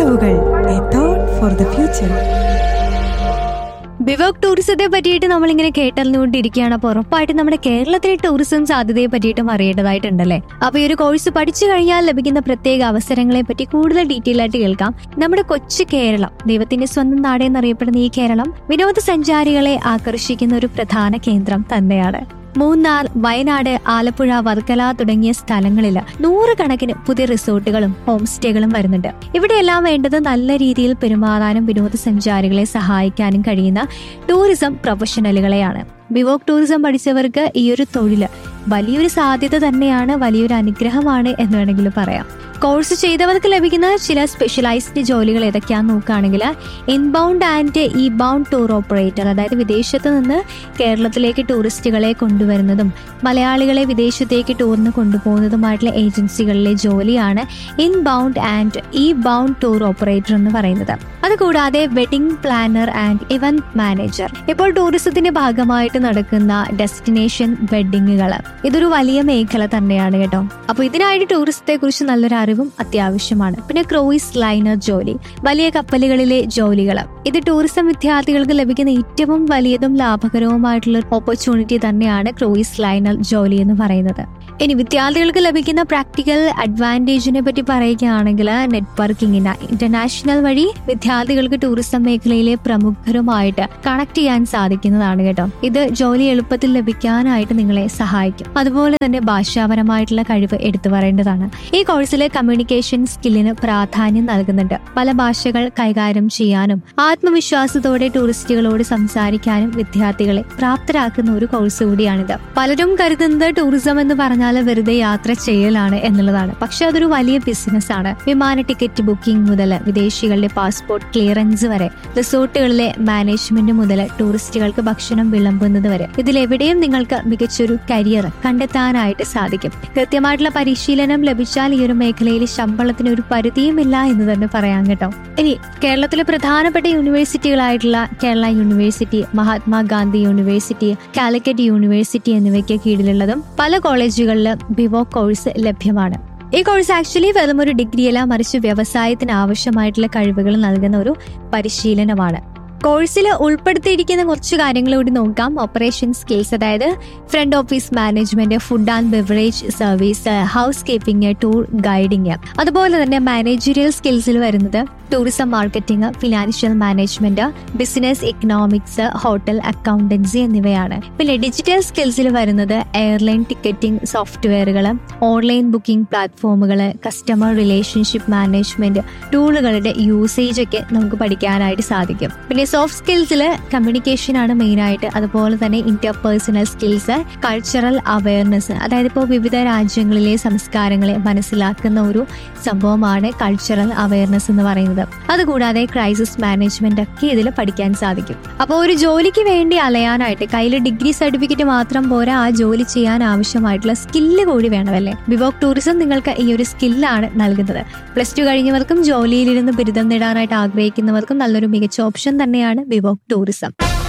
അറിവുകൾ a thought for the future BVoc ടൂറിസത്തെ പറ്റിയിട്ട് നമ്മളിങ്ങനെ കേട്ടറിഞ്ഞുകൊണ്ടിരിക്കുകയാണ് അപ്പോൾ ഉറപ്പായിട്ടും നമ്മുടെ കേരളത്തിലെ ടൂറിസം സാധ്യതയെ പറ്റിയിട്ടും അറിയേണ്ടതായിട്ടുണ്ടല്ലേ അപ്പൊ ഈ ഒരു കോഴ്സ് പഠിച്ചു കഴിഞ്ഞാൽ ലഭിക്കുന്ന പ്രത്യേക അവസരങ്ങളെ പറ്റി കൂടുതൽ ഡീറ്റെയിൽ ആയിട്ട് കേൾക്കാം നമ്മുടെ കൊച്ചു കേരളം ദൈവത്തിന്റെ സ്വന്തം നാട് എന്നറിയപ്പെടുന്ന ഈ കേരളം വിനോദസഞ്ചാരികളെ ആകർഷിക്കുന്ന ഒരു പ്രധാന കേന്ദ്രം തന്നെയാണ് മൂന്നാർ വയനാട് ആലപ്പുഴ വർക്കല തുടങ്ങിയ സ്ഥലങ്ങളിൽ നൂറുകണക്കിന് പുതിയ റിസോർട്ടുകളും ഹോം സ്റ്റേകളും വരുന്നുണ്ട് ഇവിടെയെല്ലാം വേണ്ടത് നല്ല രീതിയിൽ പെരുമാറാനും വിനോദസഞ്ചാരികളെ സഹായിക്കാനും കഴിയുന്ന ടൂറിസം പ്രൊഫഷണലുകളെയാണ് ബിവോക് ടൂറിസം പഠിച്ചവർക്ക് ഈ ഒരു തൊഴില് വലിയൊരു സാധ്യത തന്നെയാണ് വലിയൊരു അനുഗ്രഹമാണ് എന്ന് വേണമെങ്കിൽ പറയാം കോഴ്സ് ചെയ്തവർക്ക് ലഭിക്കുന്ന ചില സ്പെഷ്യലൈസ്ഡ് ജോലികൾ ഏതൊക്കെയാന്ന് നോക്കുകയാണെങ്കിൽ inbound and outbound tour operator അതായത് വിദേശത്ത് നിന്ന് കേരളത്തിലേക്ക് ടൂറിസ്റ്റുകളെ കൊണ്ടുവരുന്നതും മലയാളികളെ വിദേശത്തേക്ക് ടൂറിന് കൊണ്ടുപോകുന്നതുമായിട്ടുള്ള ഏജൻസികളിലെ ജോലിയാണ് inbound and outbound tour operator എന്ന് പറയുന്നത് അതുകൂടാതെ wedding planner and event manager ഇപ്പോൾ ടൂറിസത്തിന്റെ ഭാഗമായിട്ട് നടക്കുന്ന ഡെസ്റ്റിനേഷൻ വെഡിങ്ങുകൾ ഇതൊരു വലിയ മേഖല തന്നെയാണ് കേട്ടോ അപ്പൊ ഇതിനായിട്ട് ടൂറിസത്തെ കുറിച്ച് നല്ലൊരു അറിവും അത്യാവശ്യമാണ് പിന്നെ ക്രൂയിസ് ലൈനർ ജോലി വലിയ കപ്പലുകളിലെ ജോലികൾ ഇത് ടൂറിസം വിദ്യാർത്ഥികൾക്ക് ലഭിക്കുന്ന ഏറ്റവും വലിയതും ലാഭകരവുമായിട്ടുള്ള ഓപ്പർച്യൂണിറ്റി തന്നെയാണ് ക്രൂയിസ് ലൈനർ ജോലി എന്ന് പറയുന്നത് ഇനി വിദ്യാർത്ഥികൾക്ക് ലഭിക്കുന്ന പ്രാക്ടിക്കൽ അഡ്വാൻറ്റേജിനെ പറ്റി പറയുകയാണെങ്കിൽ നെറ്റ്വർക്കിങ്ങിന് ഇന്റർനാഷണൽ വഴി വിദ്യാർത്ഥികൾക്ക് ടൂറിസം മേഖലയിലെ പ്രമുഖരുമായിട്ട് കണക്ട് ചെയ്യാൻ സാധിക്കുന്നതാണ് കേട്ടോ ഇത് ജോലി എളുപ്പത്തിൽ ലഭിക്കാനായിട്ട് നിങ്ങളെ സഹായിക്കും അതുപോലെ തന്നെ ഭാഷാപരമായിട്ടുള്ള കഴിവ് എടുത്തു പറയേണ്ടതാണ് ഈ കോഴ്സിൽ കമ്മ്യൂണിക്കേഷൻ സ്കില്ലിന് പ്രാധാന്യം നൽകുന്നുണ്ട് പല ഭാഷകൾ കൈകാര്യം ചെയ്യാനും ആത്മവിശ്വാസത്തോടെ ടൂറിസ്റ്റുകളോട് സംസാരിക്കാനും വിദ്യാർത്ഥികളെ പ്രാപ്തരാക്കുന്ന ഒരു കോഴ്സ് കൂടിയാണിത് പലരും കരുതുന്നത് ടൂറിസം എന്ന് പറഞ്ഞാൽ വെറുതെ യാത്ര ചെയ്യലാണ് എന്നുള്ളതാണ് പക്ഷെ അതൊരു വലിയ ബിസിനസ് ആണ് വിമാന ടിക്കറ്റ് ബുക്കിംഗ് മുതൽ വിദേശികളുടെ പാസ്പോർട്ട് ക്ലിയറൻസ് വരെ റിസോർട്ടുകളിലെ മാനേജ്മെന്റ് മുതൽ ടൂറിസ്റ്റുകൾക്ക് ഭക്ഷണം വിളമ്പുന്നത് വരെ ഇതിലെവിടെയും നിങ്ങൾക്ക് മികച്ചൊരു കരിയർ കണ്ടെത്താനായിട്ട് സാധിക്കും കൃത്യമായിട്ടുള്ള പരിശീലനം ലഭിച്ചാൽ ഈ ഒരു മേഖലയിൽ ശമ്പളത്തിന് ഒരു പരിധിയുമില്ല എന്ന് തന്നെ പറയാം കേട്ടോ ഇനി കേരളത്തിലെ പ്രധാനപ്പെട്ട യൂണിവേഴ്സിറ്റികളായിട്ടുള്ള Kerala university Mahatma Gandhi university Calicut university എന്നിവയ്ക്ക് കീഴിലുള്ളതും പല കോളേജുകളിൽ ബിവോ കോഴ്സ് ലഭ്യമാണ് ഈ കോഴ്സ് ആക്ച്വലി വെറും ഒരു ഡിഗ്രിയല്ല മറിച്ച് വ്യവസായത്തിന് ആവശ്യമായിട്ടുള്ള കഴിവുകൾ നൽകുന്ന ഒരു പരിശീലനമാണ് കോഴ്സിൽ ഉൾപ്പെടുത്തിയിരിക്കുന്ന കുറച്ച് കാര്യങ്ങൾ കൂടി നോക്കാം ഓപ്പറേഷൻ സ്കിൽസ് അതായത് front office management food and beverage service housekeeping tour guiding അതുപോലെ തന്നെ മാനേജറിയൽ സ്കിൽസിൽ വരുന്നത് tourism marketing financial management business economics hotel accountancy എന്നിവയാണ് പിന്നെ ഡിജിറ്റൽ സ്കിൽസിൽ വരുന്നത് എയർലൈൻ ടിക്കറ്റിംഗ് സോഫ്റ്റ്വെയറുകൾ ഓൺലൈൻ ബുക്കിംഗ് പ്ലാറ്റ്ഫോമുകൾ കസ്റ്റമർ റിലേഷൻഷിപ്പ് മാനേജ്മെന്റ് ടൂളുകളുടെ യൂസേജ് ഒക്കെ നമുക്ക് പഠിക്കാനായിട്ട് സാധിക്കും പിന്നെ സോഫ്റ്റ് സ്കിൽസിൽ കമ്മ്യൂണിക്കേഷൻ ആണ് മെയിൻ ആയിട്ട് അതുപോലെ തന്നെ ഇന്റർപേഴ്സണൽ സ്കിൽസ് കൾച്ചറൽ അവയർനെസ് അതായത് ഇപ്പോൾ വിവിധ രാജ്യങ്ങളിലെ സംസ്കാരങ്ങളെ മനസ്സിലാക്കുന്ന ഒരു സംഭവമാണ് കൾച്ചറൽ അവയർനെസ് എന്ന് പറയുന്നത് അതുകൂടാതെ ക്രൈസിസ് മാനേജ്മെന്റ് ഒക്കെ ഇതിൽ പഠിക്കാൻ സാധിക്കും അപ്പോൾ ഒരു ജോലിക്ക് വേണ്ടി അലയാനായിട്ട് കയ്യിൽ ഡിഗ്രി സർട്ടിഫിക്കറ്റ് മാത്രം പോരാ ആ ജോലി ചെയ്യാൻ ആവശ്യമായിട്ടുള്ള സ്കില്ല് കൂടി വേണമല്ലേ ബിവോക് ടൂറിസം നിങ്ങൾക്ക് ഈ ഒരു സ്കില്ലാണ് നൽകുന്നത് പ്ലസ് ടു കഴിഞ്ഞവർക്കും ജോലിയിലിരുന്ന് ബിരുദം നേടാനായിട്ട് ആഗ്രഹിക്കുന്നവർക്കും നല്ലൊരു മികച്ച ഓപ്ഷൻ തന്നെയാണ് ബിവോക് ടൂറിസം